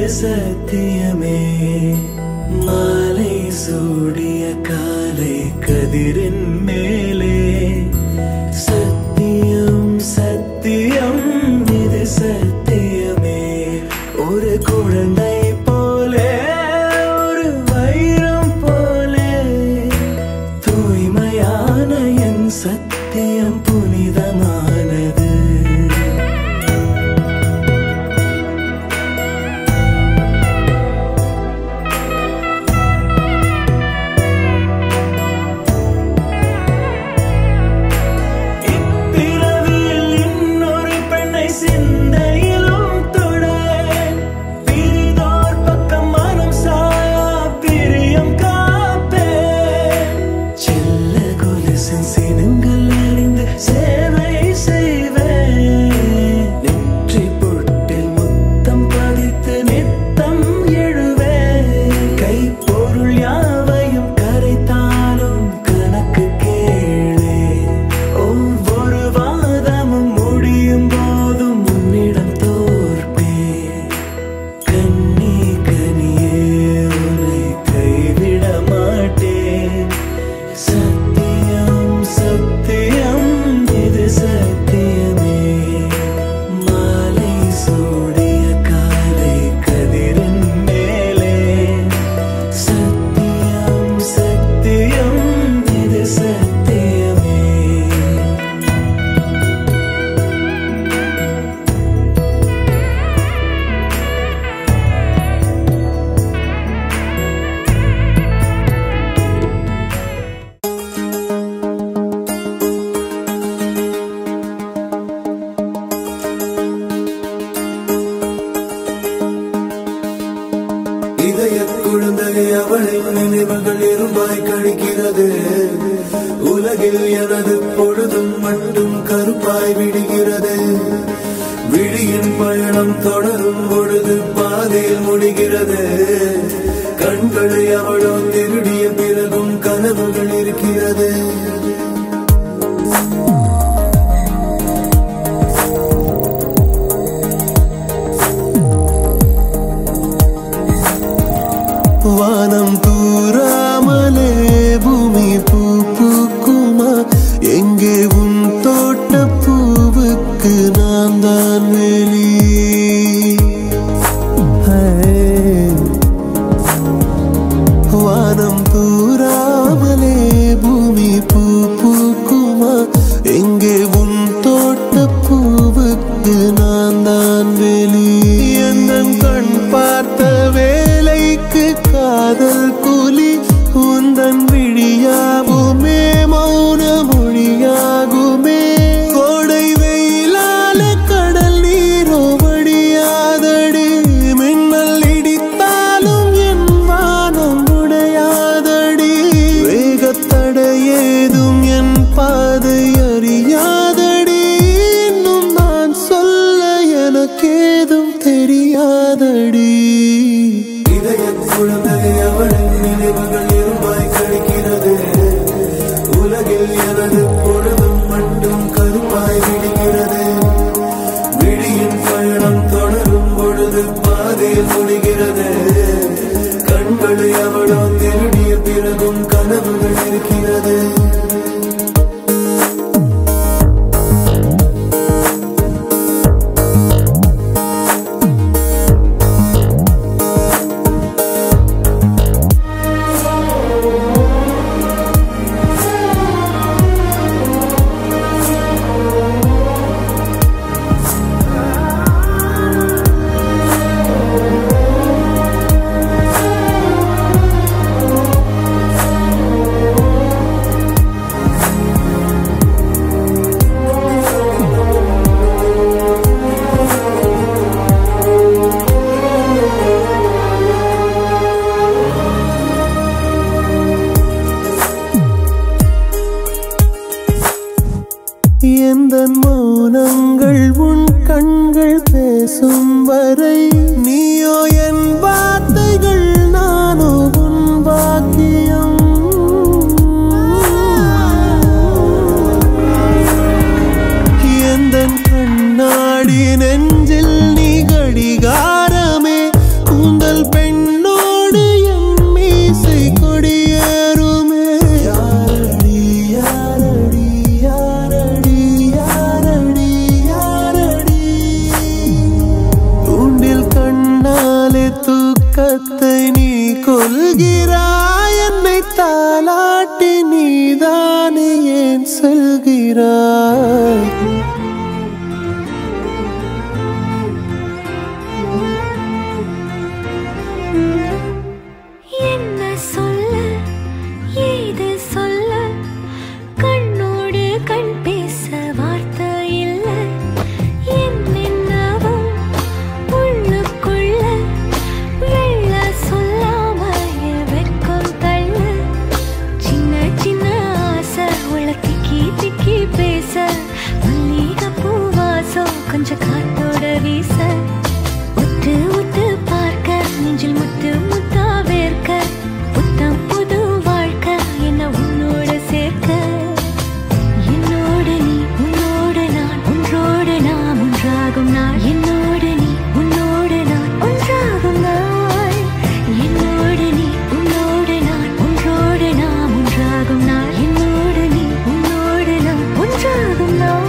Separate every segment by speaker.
Speaker 1: சத்தியமே மாலை சூடிய காலை கதிரின் மேலே சத்தியம் சத்தியம் இது சத்தியமே ஒரு குழந்தை போலே ஒரு வைரம் போலே தூய்மையான என் சத்தியம் புனிதமானது இப்பிறவியில் இன்னொரு பெண்ணை சிந்தையிலும் தொட பிரிதோர் பக்கம் மனம் சாயா பிரியம் காப்பே செல்ல கொலுசின் சினங்கள் அறிந்து சேவை செய்வேன் நெற்றி பொட்டில் முத்தம் பதித்து நித்தம் எழுவேன் கைப்பொருள் யாவையும் கரைத்தாலும் கணக்கு கேளே ஒவ்வொரு வாதமும் முடியும் போதும் உன்னிடம் தோற்பே கண்ணி கனியே உன்னை கைவிட மாட்டேன் சத்தியம் சத்தியம் இது சத்தியமே மாலை சூடிய காலை கதிரின் மேலே சத்தியம் சத்தியம் இது சத்தியமே
Speaker 2: இதய குழந்தை அவளின் நினைவுகள் இரும்பாய் கழிக்கிறது உலகில் எனது பொழுதும் மட்டும் கருப்பாய் விடுகிறது விழியின் பயணம் தொடரும் பொழுது பாதையில் முடிகிறது கண்களை அவளோ திருடிய பிறகும் கனவுகள் இருக்கிறது வானம் தூராமலே பூமி பூ பூக்குமா எங்கே உன் தோட்ட பூவுக்கு நான் தான் வெளி வானம் தூராமலே பூமி பூ பூக்குமா எங்கே உன் தோட்ட பூவுக்கு நான் தான் வெளி எந்தன் கண் பார்த்த வேலைக்கு காதல் கூலி உந்தன் விழியாகுமே மௌன மொழியாகுமே கோடை வெயிலால கடல் நீரோ வடியாதடி மின்னல் இடித்தாலும் என் வானம் உடையாதடி வேகத்தடையேதும் என் பாதை அறியாதடி இன்னும் நான் சொல்ல எனக்கேதும் தெரியாதடி இதய குழந்தை அவளின் நினைவுகள் இருமாய் கழிக்கிறது உலகில் எனது பொழுதும் மட்டும் கருப்பாய் விடுகிறது விழியின் பயணம் தொடரும் பொழுது பாதையில் முடிகிறது கண்களை அவளோ திருடிய பிறகும் கனவுகள் இருக்கிறது எந்த மௌனங்கள் உன் கண்கள் பேசும் வரை நீயோ என் வார்த்தைகள் நானோ உன் வாக்கியம் எந்த கண்ணாடி நெஞ்சில் நீ கடிகாரமே உன் வருகிறாய்
Speaker 3: என்ன சொல்ல ஏது சொல்ல கண்ணோடு கண் பேச வார்த்தை இல்ல என்னென்னவோ உள்ளுக்குள்ள வெள்ள சொல்லாம வெக்கம் தள்ள சின்ன சின்ன ஆசை உள்ள திக்கி திக்கி பேச மல்லிகை பூவாசம் கொஞ்சம் காத்தோட வீச உத்து உத்து பார்க்க நெஞ்சில் முத்து முத்தா வேர்க்க புத்தம் புது வாழ்க்கை என்ன உன்னோட சேர்க்க என்னோடு நீ உன்னோடு நான் ஒன்றோடு நாம் ஒன்றாகும் நாள் என்னோடு நீ உன்னோடு நான் ஒன்றாகும் நாள் என்னோடு நீ உன்னோடு நான் ஒன்றோடு நாம் ஒன்றாகும் நாள் என்னோடு நீ உன்னோடு நான் ஒன்றாகும் நாள்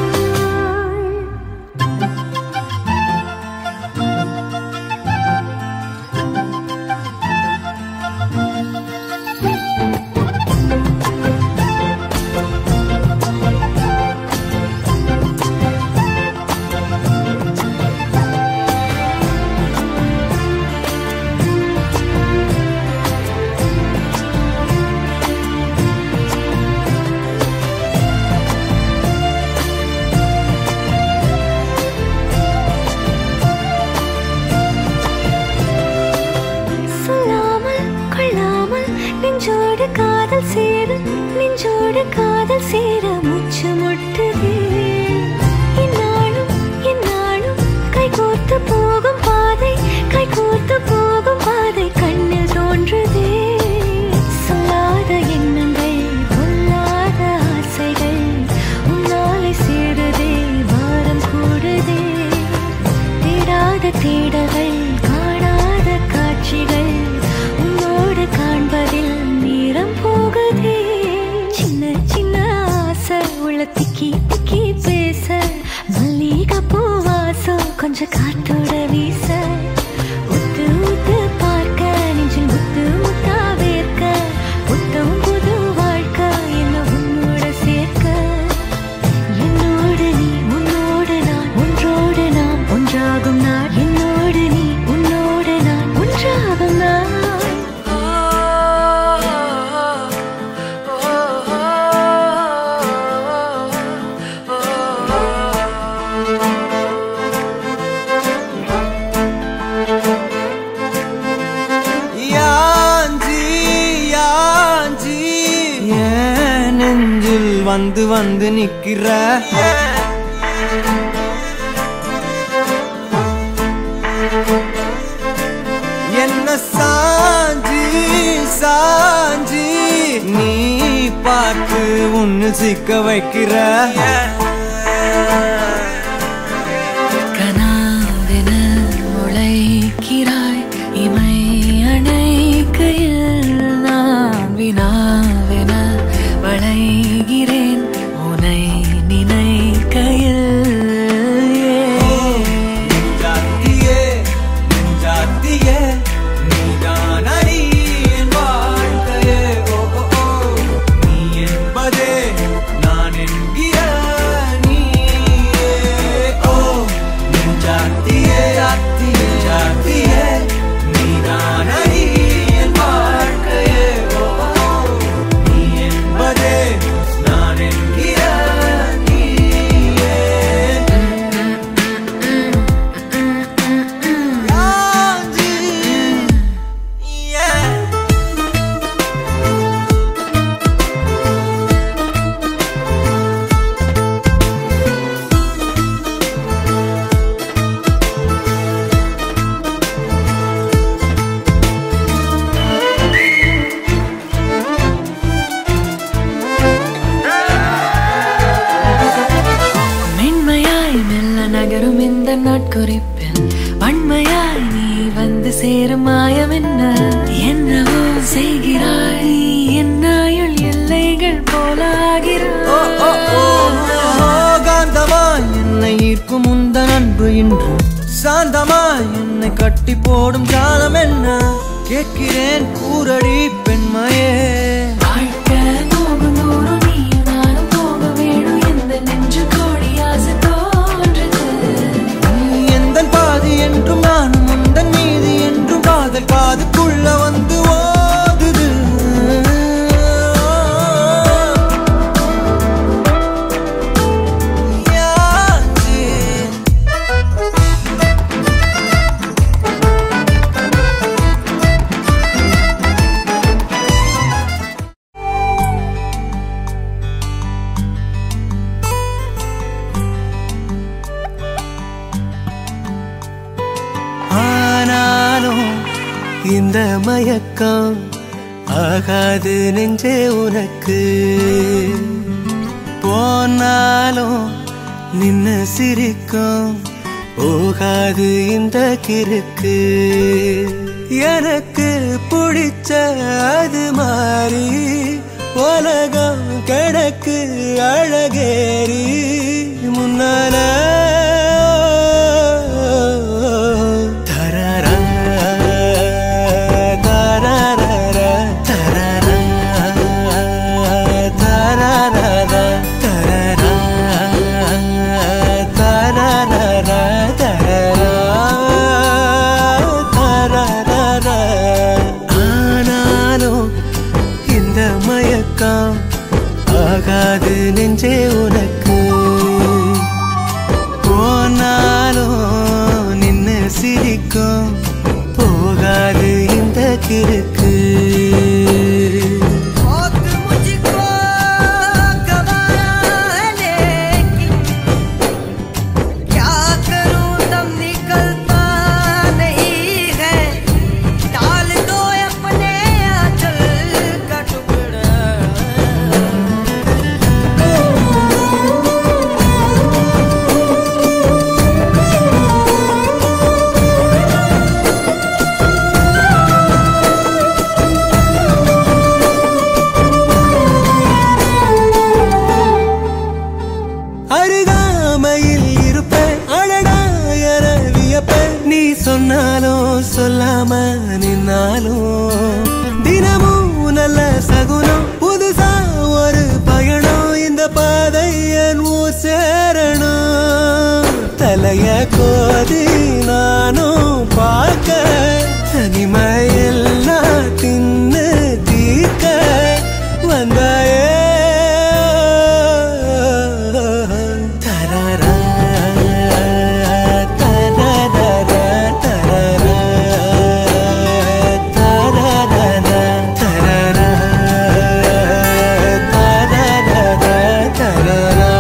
Speaker 3: சொல்லாமல் கொள்ளாமல் நெஞ்சோடு காதல் சேர நெஞ்சோடு காதல் சேர மூச்சு முட்டுதே இந்நாளும் இந்நாளும் கைகோர்த்து போகும் பாதை கைகோர்த்து போகும் பாதை கண்ணில் தோன்றுதே சொல்லாத எண்ணங்கள் பொல்லாத ஆசைகள் உன்னாலை சேருதே வாரம் கூடுதே தேடாத தேடல்கள் காணாத காட்சிகள் உன்னோடு காண்பதில் நேரம் போகுதே சின்ன சின்ன ஆசை உள்ள திக்கி திக்கி பேச மல்லிகை பூவாசம் கொஞ்சம் காத்தோட வீச உத்து உத்து பார்க்க நெஞ்சில் முத்து முத்தா வேர்க்க புத்தம் புது வாழ்க்கை என்ன உன்னோட சேர்க்க என்னோடு நீ உன்னோடு நான் ஒன்றோடு நாம் ஒன்றாகும் நாள் என்னோடு நீ உன்னோடு நான் ஒன்றாகும் நாள்
Speaker 1: யாஞ்சி யாஞ்சி ஏன் நெஞ்சில் வந்து வந்து நிக்கிற என்ன சாஞ்சி சாஞ்சி நீ பார்த்து உன்னு சிக்க வைக்கிற
Speaker 4: கனாவென முளைக்கிறாய் இமை அணைக்கையில் நான் வினாவென வளைகிறேன் உனை நினைக்கையில்
Speaker 1: நெஞ்சாத்தியே நெஞ்சாத்தியே நீதானடி என் வாழ்க்கையே ஓ ஓ ஓ நீ என்பதே நான் என்கிற நீயே ஓ நெஞ்சாத்தியே நெஞ்சாத்தியே நீதானடி என் வாழ்க்கையே ஓ ஓ ஓ நீ என்பதே நான் என்கிற நீயே Yeah.
Speaker 4: மென்மையாய் மெல்ல நகரும் இந்த நாட்குறிப்பில் வன்மையாய் நீ வந்து சேரும் மாயம் என்ன என்னவோ செய்கிறாய் நீ என்னாயுள் எல்லைகள் போலாகிறாய்
Speaker 1: காந்தமாய் என்னை ஈர்க்கும் உந்தன் அன்பு இன்று சாந்தமாய் என்னை கட்டி போடும் ஜாலம் என்ன கேட்கிறேன் கூரடி பெண்மையே
Speaker 4: வாழ்க்கை போகும் தூரம் நீயும் நானும் போக வேணும்
Speaker 2: இந்த மயக்கம் ஆகாது நெஞ்சே உனக்கு போனாலும் நின்னு சிரிக்கும் போகாது இந்த கிறுக்கு எனக்கு பிடிச்ச அது மாறி உலகம் கிடக்கு அழகேறி முன்னால தரரா, தரரரா, தரரா, தரரரா, தரரா, தரரரா, தரரா, தரரரா. ஆனாலும் இந்த மயக்கம் ஆகாது நெஞ்சே உனக்கு போனாலும் நின்னு சிரிக்கும் போகாது இந்த கிறுக்கு அருகாமையில் இருப்பேன் அழகா என வியப்பேன் நீ சொன்னாலும் சொல்லாம நின்னாலும் தினமும் நல்ல சகுனம் புதுசா ஒரு பயணம் இந்த பாதை என் ஊர் சேரணும் தலைய கோதி நானும் பார்க்க தனிமையெல்லாம் தின்னு தீர்க்க வந்தாயே தரரா, தரரரா, தரரா, தரரரா, தரரா, தரரரா, தரரா,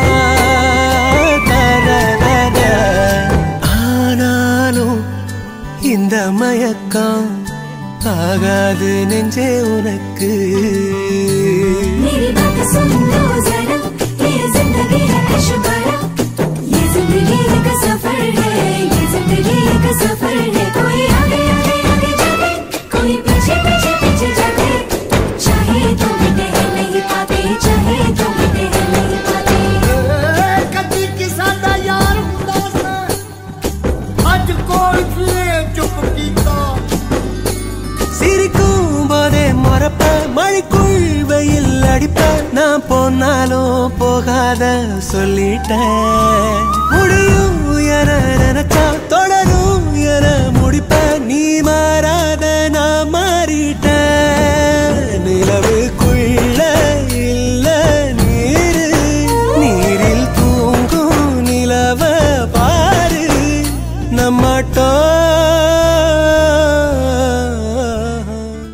Speaker 2: தரரரா. ஆனாலும் இந்த மயக்கம் ஆகாது நெஞ்சே உனக்கு
Speaker 3: मेरी बात सुन लो जरा ये जिंदगी है ऐशबारा ये जिंदगी का सफर है ये जिंदगी का सफर है कोई आगे आगे आगे जाते कोई पीछे पीछे पीछे जाते चाहे तो मिटे हैं नहीं पाते चाहे तो मिटे हैं नहीं पाते
Speaker 5: ਕਦੀ ਕਿਸਾ ਦਾ ਯਾਰ ਹੁੰਦਾ ਸਾਂ ਅੱਜ ਕੋਈ ਫੇਰ ਚੁੱਪ ਕੀਤਾ
Speaker 2: சிரிக்கும் போதே மறப்ப மழைக்குள் வெயில் அடிப்ப நான் போனாலும் போகாத சொல்லிட்டேன் முடியும் என நினைச்சா தொடரும் என முடிப்ப நீ மாறாத நான் மாறிட்டேன் நிலவுக்குள்ள இல்ல நீரு நீரில் தூங்கும் நிலவ பாரு நம்மட்டோ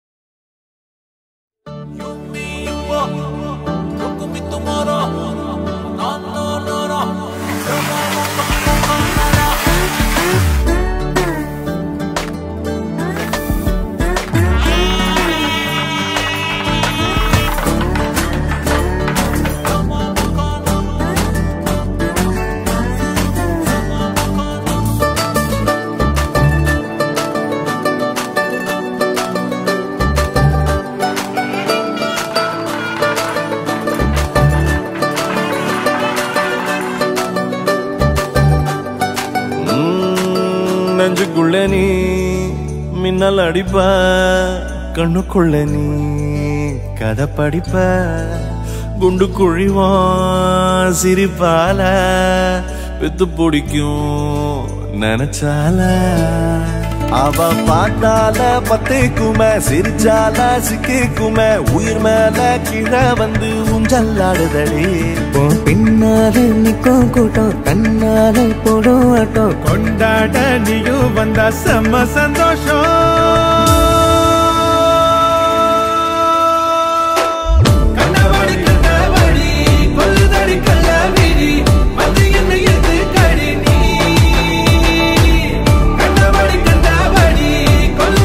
Speaker 6: ம், நெஞ்சுக்குள்ள நீ மின்னல் அடிப்ப கண்ணுக்குள்ள நீ கதை படிப்ப குண்டு குழிவான் சிரிப்பால வித்து பிடிக்கும் நினைச்சால அவ பார்த்தால பத்தேக்குமே சிரிச்சால சிக்கிக்குமே உயிர் மேல கீழே வந்து ஊஞ்சல்லாடுதடி
Speaker 2: உன் பின்னாலே நிக்கும் கூட்டம் கண்ணாலே போடும் ஆட்டம்
Speaker 6: கொண்டாட நீயும் வந்தா செம்ம சந்தோஷம் கண்டபடி கண்டபடி கொல்லுதடி கள்ளவிரி வந்து என்ன எது கடி நீ கண்டபடி கண்டபடி கொல்ல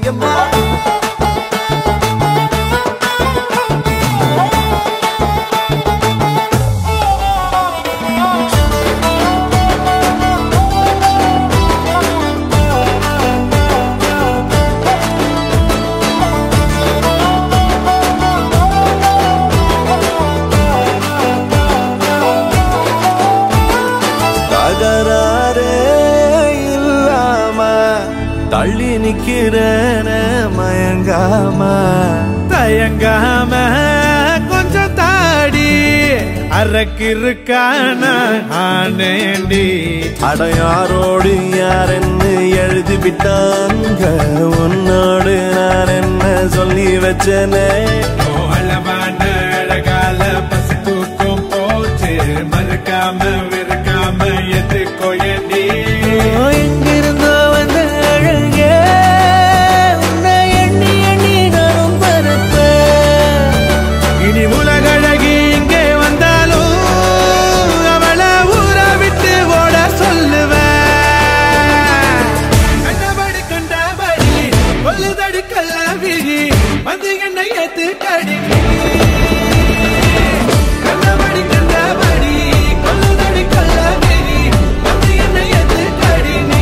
Speaker 2: எம்மா தகராறே இல்லாம தள்ளி நிக்கிறேன மயங்காம
Speaker 6: தயங்காம கொஞ்சம் தாடி அரக்கிருக்கான ஆனேண்டி
Speaker 2: அடையாரோடு யாரென்னு எழுதி விட்டாங்க உன்னோடு நான் என்ன சொல்லி வச்சனே
Speaker 6: அளவான அழகால பசி தூக்கம் போச்சு மறுக்காம வெறுக்காம எதுக்கோ ஏண்டி
Speaker 2: எங்கிருந்தோ வந்த அழகே உன்னை எண்ணி எண்ணி நானும் பரப்பேன்
Speaker 6: இனி உலகழகி இங்கே வந்தாலும் அவளை ஊற விட்டு ஓட சொல்லுவேன் கண்டபடி கண்டபடி கொல்லுதடி கள்ளவிழி வந்து என்னை ஏத்து கடி கண்டபடி கண்டபடி கொல்லுதடி கள்ளவிழி வந்து என்னை ஏத்து கடி நீ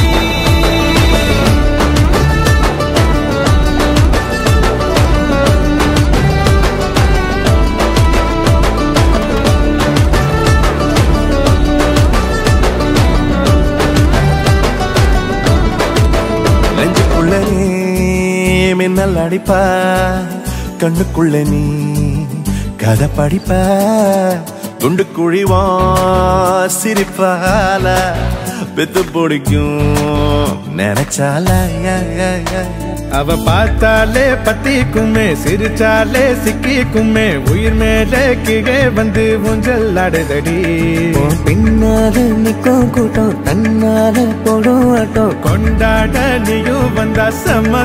Speaker 2: நெஞ்சுக்குள்ள நீ மின்னல் அடிப்ப கண்ணுக்குள்ள நீ கதை படிப்ப குண்டு குழிவா சிரிப்பால பெத்து பிடிக்கும் நினைச்சால யா, யா, யா, யா.
Speaker 6: அவ பார்த்தாலே பத்திக்குமே சிரிச்சாலே சிக்கிக்குமே உயிர் மேலே கீழே வந்து ஊஞ்சல் ஆடுதடி
Speaker 2: உன் பின்னால நிக்கும் கூட்டம் தன்னால போடும் ஆட்டம்
Speaker 6: கொண்டாட நீயும் வந்தா செம்ம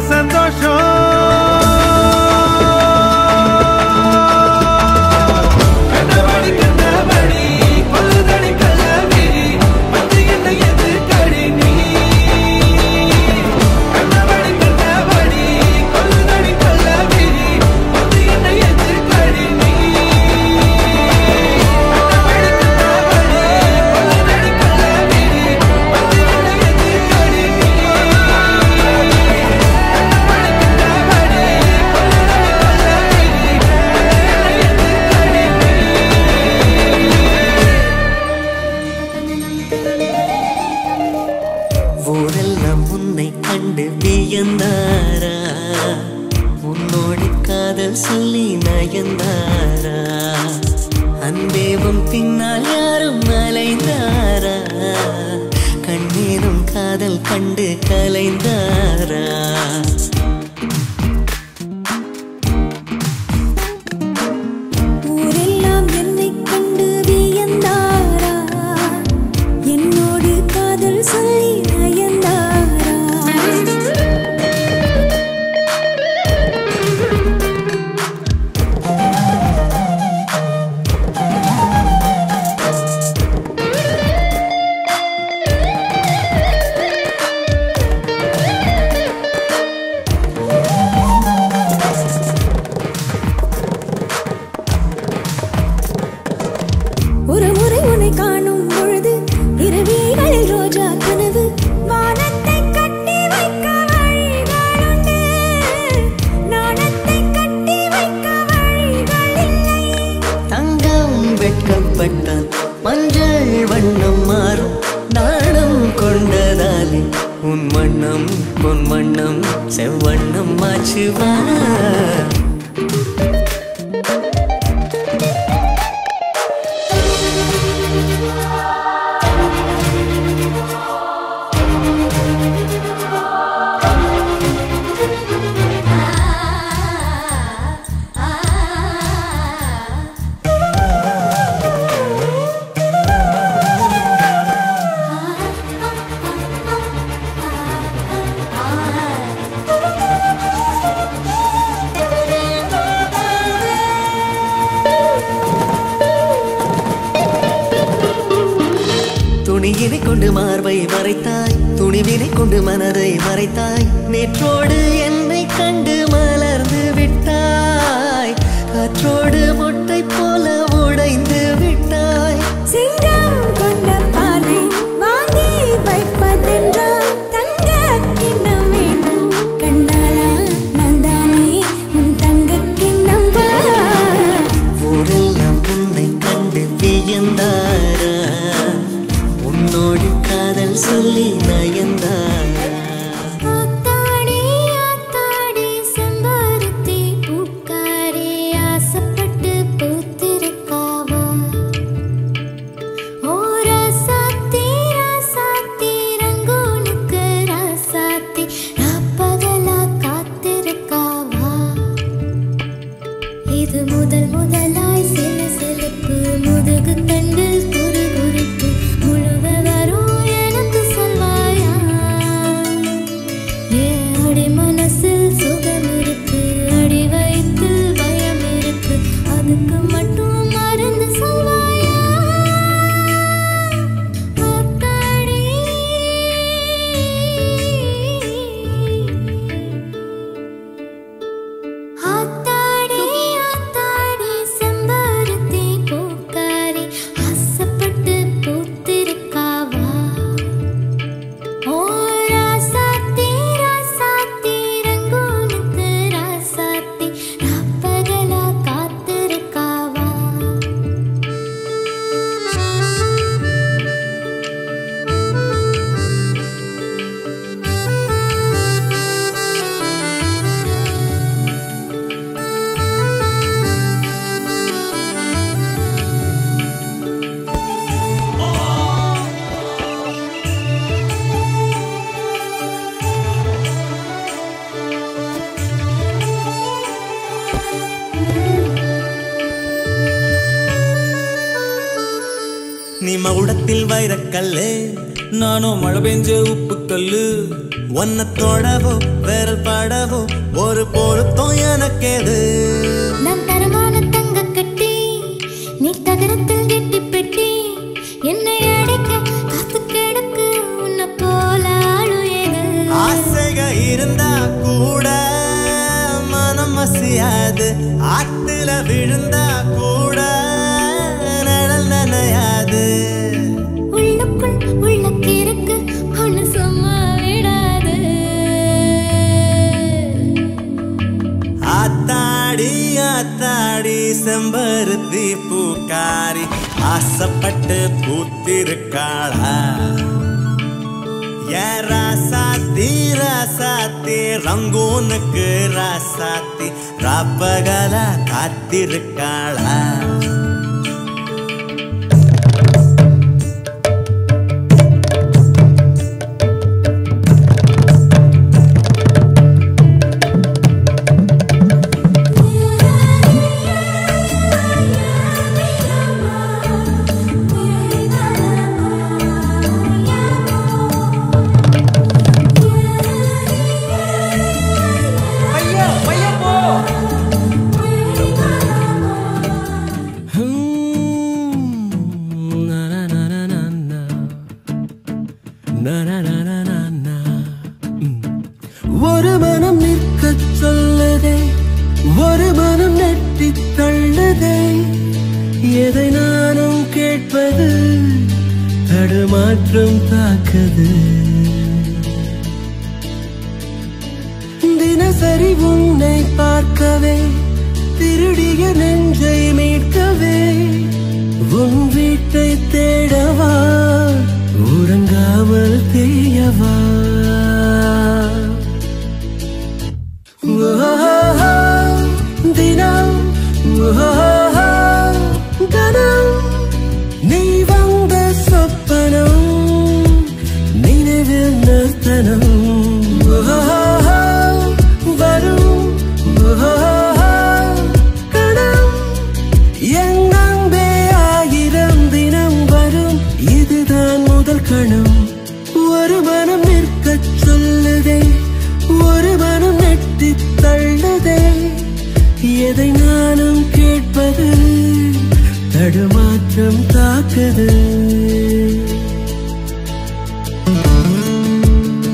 Speaker 6: சந்தோஷம் கண்டபடி கண்டபடி கொல்லுதடி கள்ளவிழி வந்து என்னை எதுக்கடி நீ கண்டபடி கண்டபடி கொல்லுதடி கள்ளவிழி வந்து என்னை எதுக்கடி நீ கண்டபடி கண்டபடி கொல்லுதடி கள்ளவிழி வந்து என்னை எதுக்கடி நீ
Speaker 7: ஊரெல்லாம் உன்னை கண்டு வியந்தாரா உன்னோடு காதல் சொல்லி நயந்தாரா அன்பேவும் பின்னால் யாரும் அலைந்தாரா கண்ணீரும் காதல் கண்டு கலைந்தாரா
Speaker 3: ஊரெல்லாம் என்னைக் கண்டு வியந்தாரா என்னோடு காதல் சொல்லி நயந்தாரா ஒரு முறை உன்னை காணும் பொழுது இரவிகளில் ரோஜா கனவு வானத்தை கட்டி வைக்க வழிகளுண்டு நாணத்தை கட்டி வைக்க வழிகள் இல்லை
Speaker 7: தங்கம் வெட்கப்பட்டால் மஞ்சள் வண்ணம் மாறும் நாணம் கொண்டதாலே உன் வண்ணம் பொன் வண்ணம் செவ்வண்ணம் மாச்சுவா துணியினை கொண்டு மார்பை மறைத்தாய் துணி வினை கொண்டு மனதை மறைத்தாய் நேற்றோடு என்னை கண்டு மலர்ந்து விட்டாய் காற்றோடு மொட்டை போல உடைந்து விட்டாய்
Speaker 3: சிங்கம் கொண்ட பாலை வாங்கி வைப்பதென்றால் தங்க கிண்ணம் வேண்டும் கண்டாலா நான் தானே உன் தங்க கிண்ணம்
Speaker 7: ஊரெல்லாம் உன்னை கண்டு வியந்தாரா உன்னோடு காதல் சொல்லி நயந்தாரா
Speaker 3: ஆத்தாடி ஆத்தாடி செம்பருத்தி பூக்காரே ஆசைப்பட்டு பூத்திருக்காவா ஓ ராசாத்தி ராசாத்தி ரங்கோனுக்கு ராசாத்தி ராப்பகலா காத்திருக்காவா இது முதல் முதலாய் சில சிலப்பு முதுகு தண்டில் குறு குறுப்பு முழுவரும் எனக்கு சொல்வாயா ஏ அடி மனசில் சுகம் இருக்கு அடி வயிற்றில் பயம் இருக்கு அதுக்கு மட்டும் மருந்து சொல்வாயா ஆத்தாடி. ஆத்தாடி ஆத்தாடி செம்பருத்தி பூக்காரி ஆசைப்பட்டு பூத்திருக்காவா ஓ ராசாத்தி ராசாத்தி ரங்கோனுக்கு ராசாத்தி ராப்பகலா காத்திருக்காவா
Speaker 1: நீ மகுடத்தில் வைரக்கல்லு
Speaker 6: நானும் மழை பெஞ்ச உப்பு கல்லு
Speaker 1: ஒன்ன தொடவோ விரல் படவோ ஒரு பொருத்தம் எனக்கேது
Speaker 3: நான் தரமான தங்க கட்டி நீ தகரத்தில் கெட்டி பெட்டி என்னை அடைக்க காத்து கிடக்கு உன்னை போல ஆளு ஏது
Speaker 1: ஆசைக இருந்தா கூட மனம் அசையாது ஆத்துல விழுந்தா கூட நிழல் நனையாது
Speaker 3: உள்ளுக்குள் உள்ள கிறுக்கு ஒண்ணு சும்மா விடாது
Speaker 1: ஆத்தாடி ஆத்தாடி செம்பருத்தி பூக்காரி ஆசைப்பட்டு பூத்திருக்காளா ஏ ராசாத்தி ராசாத்தி ரங்கூனுக்கு ராசாத்தி ராப்பகல காத்திருக்காளா
Speaker 6: பையா பையா போ
Speaker 1: ஒரு மனம் நிற்க சொல்லுதே ஒரு மனம் நெட்டி தள்ளுதே எதை நானும் கேட்பது தடுமாற்றம் தாக்குது தினசரி உன்னை பார்க்கவே திருடிய நெஞ்சை மீட்கவே உன் வீட்டை தேடவா உறங்காமல் தேயவா ஓஹோ, தினம் ஓஹோ, கணம் நீ வந்த சொப்பனம் நினைவில் நிறுத்தனம் ஓஹோ, வரும் ஓஹோ, கணம் என் அன்பே ஆயிரம் தினம் வரும் இதுதான் முதல் கணம் ஒரு மனம் நிற்கச் சொல்லுதே ஒரு மனம் நெட்டி தள்ளுதே எதை நானும் கேட்பது தடுமாற்றம் தாக்குது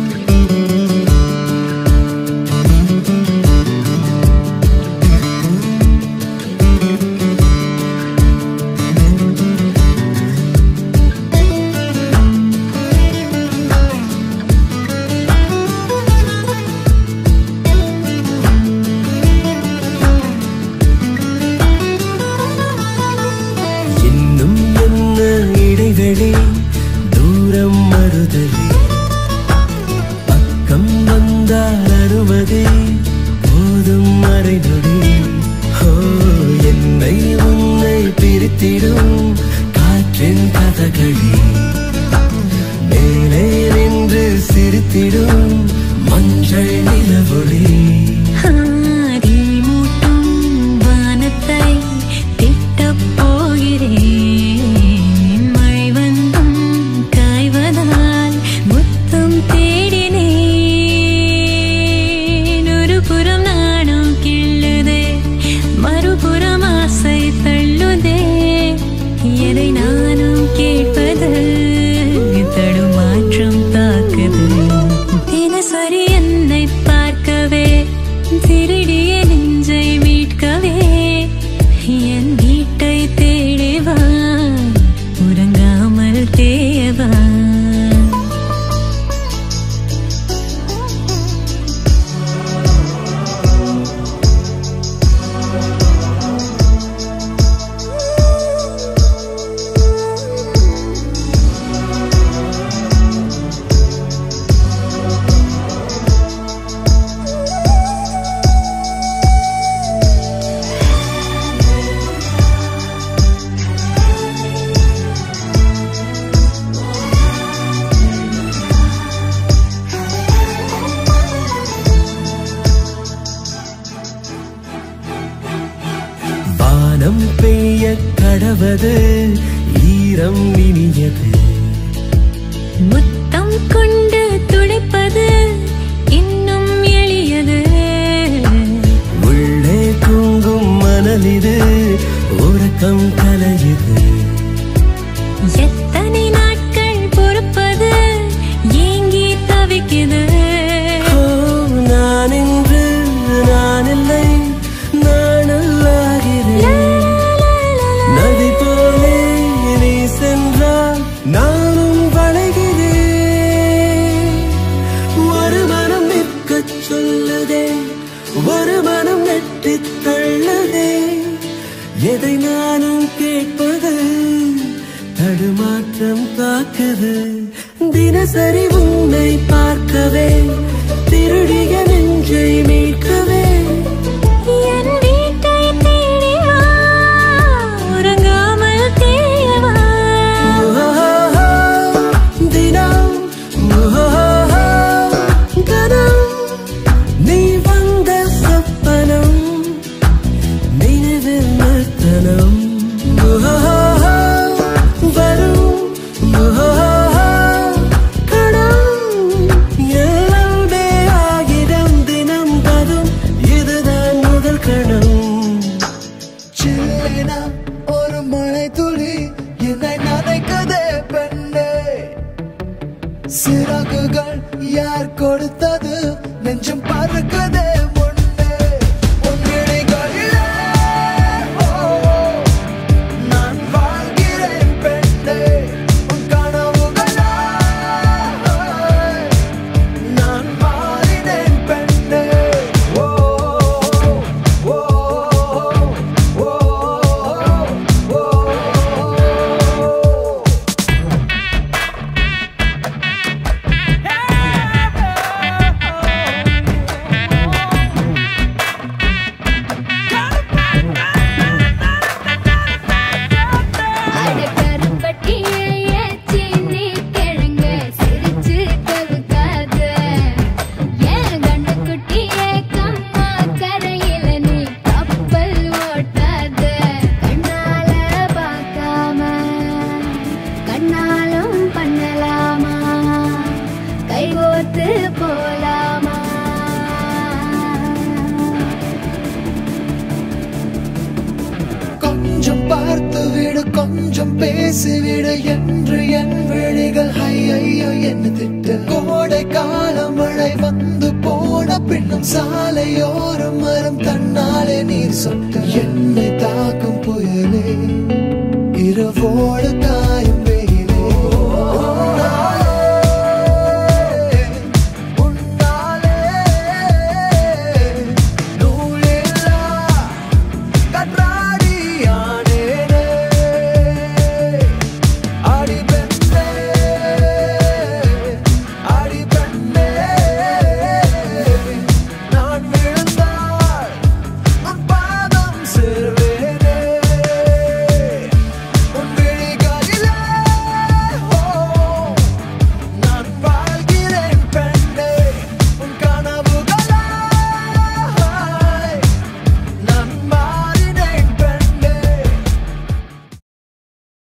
Speaker 3: தினசரி என்னை பார்க்கவே திருடிய நெஞ்சை மீட்கவே என் வீட்டை தேடிவா உறங்காமல் தேவா
Speaker 1: வானம் பெய்ய கடவது ஈரம் இனியது
Speaker 3: முத்தம் கொண்டு துடைப்பது இன்னும் எளியது
Speaker 1: உள்ளே தூங்கும் மணலிது உறக்கம் கலையுது
Speaker 3: எத்தனை நாட்கள் பொறுப்பது ஏங்கி தவிக்குது
Speaker 1: ஓ, நான் இன்று நான் இல்லை நானல்லாகிறேன் நதி போலே நீ சென்றால் நானும் வளைகிறேன் ஒரு மனம் நிற்கச் சொல்லுதே ஒரு மனம் நெட்டித் தள்ளுதே எதை நானும் கேட்பது தடுமாற்றம் தாக்குது தினசரி உன்னை பார்க்கவே திருடிய நெஞ்சை மீட்கவே
Speaker 3: என் வீட்டை தேடி வா உறங்காமல் தேவா
Speaker 1: தினம் கனம் நீ வந்த சொப்பனம் நினைவில் நிறுத்தனம் வரும் கணம் எல்லாமே ஆகிடம் தினம் தரும் இதுதான் முதல் கணம்
Speaker 5: சில்லேனா ஒரு மழை துளி என்னை நனைக்குதே பெண்ணே சிறகுகள் யார் கொடுத்தது நெஞ்சம் பறக்குதே முன்னே உன் இழைகளிலே, ஓ, நான் வாழ்கிறேன் பெண்ணே உன் கனவுகளாய் நான் மாறினேன் பெண்ணே ஓ ஓ ஓ ஓ
Speaker 8: அட கருப்பட்டியே ஏச்சினி கிழங்க சிரிச்சு கவுக்காத ஏன் கண்ணுக்குட்டியே கம்மா கரையில நீ கப்பல் ஓட்டாத கண்ணால பார்க்காம கண்ணாலும் பண்ணலாமா கைகோத்து போலாமா
Speaker 5: கொஞ்சம் பார்த்து விடு கொஞ்சம் பேசிவிடு என்று என் விழிகள் ஐயோ என்ன திட்டு கோடை கால மழை வந்து போன பின்னும் சாலையோரம் மரம் தன்னாலே நீர் சொட்ட என்னை தாக்கும் புயலே இரவோடு கா